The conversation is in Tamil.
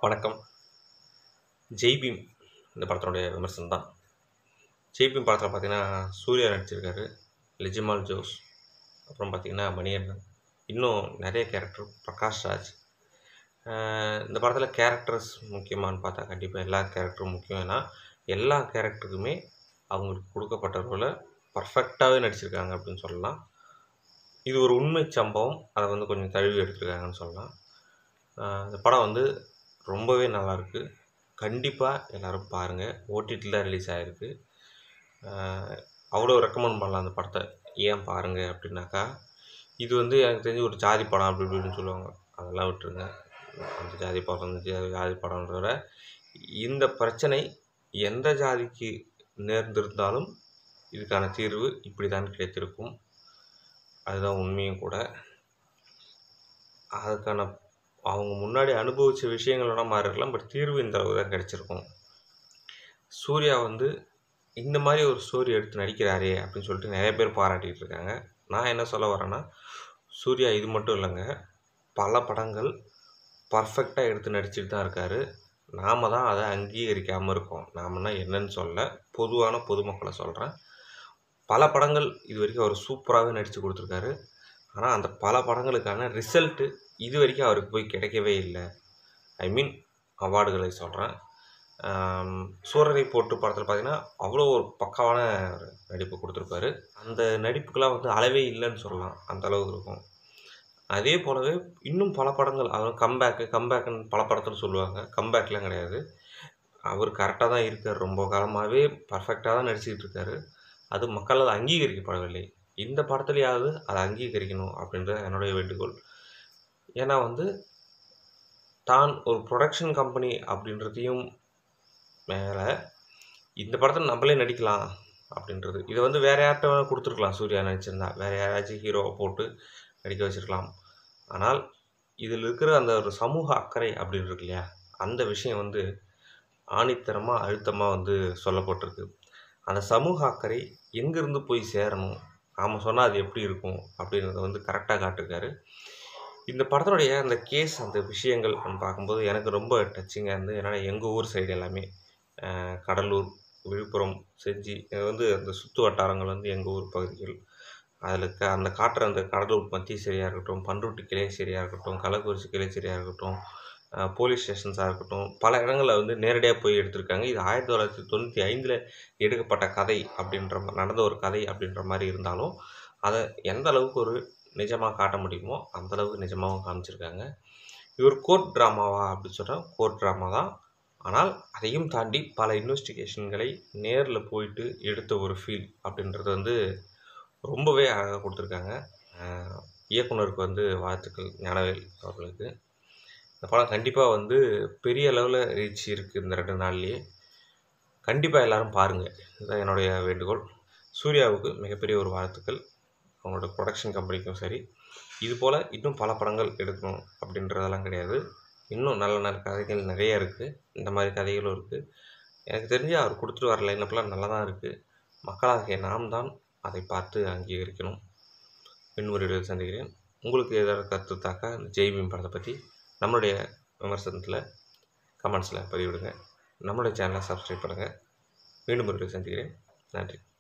வணக்கம் ஜெய் பீம் இந்த படத்தினுடைய விமர்சனம் தான் ஜெய் பீம் படத்தில் பார்த்தீங்கன்னா சூர்யா நடிச்சிருக்காரு லெஜிமால் ஜோஸ் அப்புறம் பார்த்தீங்கன்னா மணியண்ணன் இன்னும் நிறைய கேரக்டர் பிரகாஷ் ராஜ் ஆஹ் இந்த படத்தில் கேரக்டர்ஸ் முக்கியமானு பார்த்தா கண்டிப்பாக எல்லா கேரக்டரும் முக்கியம் ஏன்னா எல்லா கேரக்டருக்குமே அவங்களுக்கு கொடுக்கப்பட்ட ரோலை பர்ஃபெக்டாகவே நடிச்சிருக்காங்க அப்படின்னு சொல்லலாம் இது ஒரு உண்மை சம்பவம் அதை வந்து கொஞ்சம் தழுவி எடுத்திருக்காங்கன்னு சொல்லலாம் ஆஹ் இந்த படம் வந்து ரொம்பவே நல்லாயிருக்கு கண்டிப்பாக எல்லோரும் பாருங்கள் ஓடிடியில் தான் ரிலீஸ் ஆகிருக்கு அவ்வளோ ரெக்கமெண்ட் பண்ணலாம் அந்த படத்தை ஏன் பாருங்கள் அப்படின்னாக்கா இது வந்து எனக்கு தெரிஞ்சு ஒரு ஜாதி படம் அப்படி இப்படின்னு சொல்லுவாங்க அதெல்லாம் விட்டுருங்க அந்த ஜாதி படம் இந்த ஜாதி ஜாதி படம்ன்றத விட இந்த பிரச்சனை எந்த ஜாதிக்கு நேர்ந்திருந்தாலும் இதுக்கான தீர்வு இப்படி தான் கிடைத்திருக்கும் அதுதான் உண்மையும் கூட அதுக்கான அவங்க முன்னாடி அனுபவித்த விஷயங்களோட மாறி இருக்கலாம் பட் தீர்வு இந்த அளவு தான் கிடச்சிருக்கும் சூர்யா வந்து இந்த மாதிரி ஒரு ஸ்டோரி எடுத்து நடிக்கிறாரே அப்படின்னு சொல்லிட்டு நிறைய பேர் பாராட்டிகிட்டு இருக்காங்க நான் என்ன சொல்ல வரேன்னா சூர்யா இது மட்டும் இல்லைங்க பல படங்கள் பர்ஃபெக்டாக எடுத்து நடிச்சிட்டு தான் இருக்கார் நாம தான் அதை அங்கீகரிக்காமல் இருக்கோம் நாமன்னா என்னன்னு சொல்ல பொதுவான பொதுமக்களை சொல்கிறேன் பல படங்கள் இது வரைக்கும் அவர் சூப்பராகவே நடித்து கொடுத்துருக்காரு ஆனால் அந்த பல படங்களுக்கான ரிசல்ட்டு இது வரைக்கும் அவருக்கு போய் கிடைக்கவே இல்லை ஐ மீன் அவார்டுகளை சொல்கிறேன் சூரரை போட்டு படத்தில் பார்த்தீங்கன்னா அவ்வளோ ஒரு பக்காவான ஒரு நடிப்பு கொடுத்துருப்பாரு அந்த நடிப்புக்கெல்லாம் வந்து அளவே இல்லைன்னு சொல்லலாம் அந்த அளவுக்கு இருக்கும் அதே போலவே இன்னும் பல படங்கள் அவர் கம்பேக்கு கம்பேக்குன்னு பல படத்தில் சொல்லுவாங்க கம்பேக்லாம் கிடையாது அவர் கரெக்டாக தான் இருக்கார் ரொம்ப காலமாகவே பர்ஃபெக்டாக தான் நடிச்சுக்கிட்டு இருக்காரு அது மக்களால் அங்கீகரிக்கப்படவில்லை இந்த படத்துலையாவது அதை அங்கீகரிக்கணும் அப்படின்ற என்னுடைய வேண்டுகோள் ஏன்னா வந்து தான் ஒரு ப்ரொடக்ஷன் கம்பெனி அப்படின்றதையும் மேலே இந்த படத்தில் நம்மளே நடிக்கலாம் அப்படின்றது இதை வந்து வேறு யார்கிட்ட வேணால் கொடுத்துருக்கலாம் சூர்யா நடிச்சிருந்தா வேறு யாராச்சும் ஹீரோவை போட்டு நடிக்க வச்சிருக்கலாம் ஆனால் இதில் இருக்கிற அந்த ஒரு சமூக அக்கறை அப்படின்னு இருக்கு இல்லையா அந்த விஷயம் வந்து ஆணித்தரமாக அழுத்தமாக வந்து சொல்லப்பட்டிருக்கு அந்த சமூக அக்கறை எங்கேருந்து போய் சேரணும் நாம் சொன்னால் அது எப்படி இருக்கும் அப்படின்றத வந்து கரெக்டாக காட்டிருக்காரு இந்த படத்தினுடைய அந்த கேஸ் அந்த விஷயங்கள் அப்படின்னு பார்க்கும்போது எனக்கு ரொம்ப டச்சிங்காக இருந்து ஏன்னா எங்கள் ஊர் சைடு எல்லாமே அஹ், கடலூர் விழுப்புரம் செஞ்சி இது வந்து அந்த சுற்று வட்டாரங்கள் வந்து எங்கள் ஊர் பகுதிகள் அதில் க அந்த காட்டுற அந்த கடலூர் மத்தியசேரியாக இருக்கட்டும் பண்ருட்டி கிளைச்சேரியாக இருக்கட்டும் கள்ளக்குறிச்சி கிளைச்சேரியாக இருக்கட்டும் அஹ், போலீஸ் ஸ்டேஷன்ஸாக இருக்கட்டும் பல இடங்களில் வந்து நேரடியாக போய் எடுத்திருக்காங்க இது ஆயிரத்தி தொள்ளாயிரத்தி தொண்ணூற்றி ஐந்தில் எடுக்கப்பட்ட கதை அப்படின்ற மா- நடந்த ஒரு கதை அப்படின்ற மாதிரி இருந்தாலும் அதை எந்த அளவுக்கு ஒரு நிஜமாக காட்ட முடியுமோ அந்த அளவுக்கு நிஜமாகவும் காமிச்சிருக்காங்க இது ஒரு கோர்ட் ட்ராமாவா அப்படின்னு சொன்னால் கோர்ட் ட்ராமா தான் ஆனால் அதையும் தாண்டி பல இன்வெஸ்டிகேஷன்களை நேரில் போயிட்டு எடுத்த ஒரு ஃபீல் அப்படின்றது வந்து ரொம்பவே அழகாக கொடுத்துருக்காங்க அஹ் இயக்குனருக்கு வந்து வாழ்த்துக்கள் ஞானவேல் அவர்களுக்கு இந்த படம் கண்டிப்பாக வந்து பெரிய அளவில் ரீச் இருக்குது இந்த ரெண்டு நாள்லேயே கண்டிப்பாக எல்லாரும் பாருங்கள் இதுதான் என்னுடைய வேண்டுகோள் சூர்யாவுக்கு மிகப்பெரிய ஒரு வாழ்த்துக்கள் அவங்களோட ப்ரொடக்ஷன் கம்பெனிக்கும் சரி இது போல் இன்னும் பல படங்கள் எடுக்கணும் அப்படின்றதெல்லாம் கிடையாது இன்னும் நல்ல நல்ல கதைகள் நிறைய இருக்குது இந்த மாதிரி கதைகளும் இருக்குது எனக்கு தெரிஞ்சு அவர் கொடுத்துட்டு வர லைனப்லாம் நல்லா தான் இருக்குது மக்களாகிய நாம் தான் அதை பார்த்து அங்கீகரிக்கணும் இன்னொரு வீடியோவில் சந்திக்கிறேன் உங்களுக்கு ஏதாவது கருத்து தாக்கா இந்த ஜெய்பீம் படத்தை பற்றி நம்மளுடைய விமர்சனத்தில் கமெண்ட்ஸில் பதிவிடுங்க நம்மளுடைய சேனலை சப்ஸ்கிரைப் பண்ணுங்கள் மீண்டும் ஒரு வீடியோ சந்திக்கிறேன் நன்றி